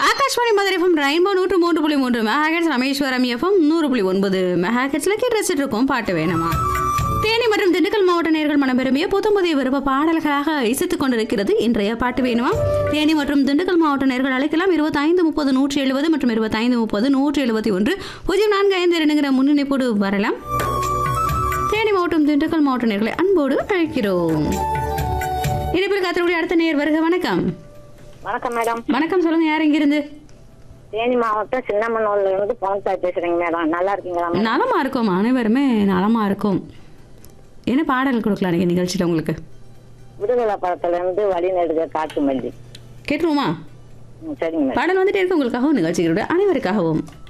Akashvani Madurai FM rainbow நூற்று மூன்று புள்ளி மூன்று மெகாஹெட்ஸ் ராமேஸ்வரம் எஃப்எம் நூறு புள்ளி ஒன்பது மெகாஹெட்ஸ்ல கேட்டு ரசிச்சுட்டு இருக்கோம் பாட்டு வேணுமா தேனி மற்றும் திண்டுக்கல் மாவட்ட நேர்கள் மனப்பெருமைய புத்தம் புதிய விருப்ப பாடல்களாக இசைத்துக் கொண்டிருக்கிறது இன்றைய பாட்டு வேணுமா தேனி மற்றும் திண்டுக்கல் மாவட்ட நேர்கள் அழைக்கலாம் இருபத்தைந்து முப்பது நூற்றி எழுபது மற்றும் இருபத்தைந்து முப்பது நூற்றி எழுபத்தி ஒன்று பூஜ்ஜியம் நான்கு ஐந்து இரண்டுங்கிற முன்னிணைப்போடு வரலாம் தேனி மாவட்டம் திண்டுக்கல் மாவட்ட நேர்களை அன்போடு அழைக்கிறோம் இணைப்பில் காத்திரக்கூடிய அடுத்த நேர் வருக வணக்கம் வணக்கம் மேடம் வணக்கம் சொல்லுங்க யார் இங்கிருந்து தேனி மாவட்டம் சின்னமனூர்ல இருந்து பவன்தாய் பேசுறேங்க மேடம் நல்லா இருக்கீங்களா மேடம்? நலமா இருக்கும் அனைவருமே நலமா இருக்கும் என்ன பாடல் கொடுக்கலாம் நீங்க நிகழ்ச்சியில் உங்களுக்கு விடுதலை படத்துல இருந்து வழி நெடுக காட்டு மல்லி கேட்டுருவோமா ம், சரிங்க மேடம் பாடல் வந்துட்டே இருக்கு உங்களுக்காகவும் நிகழ்ச்சிகளுடைய அனைவருக்காகவும்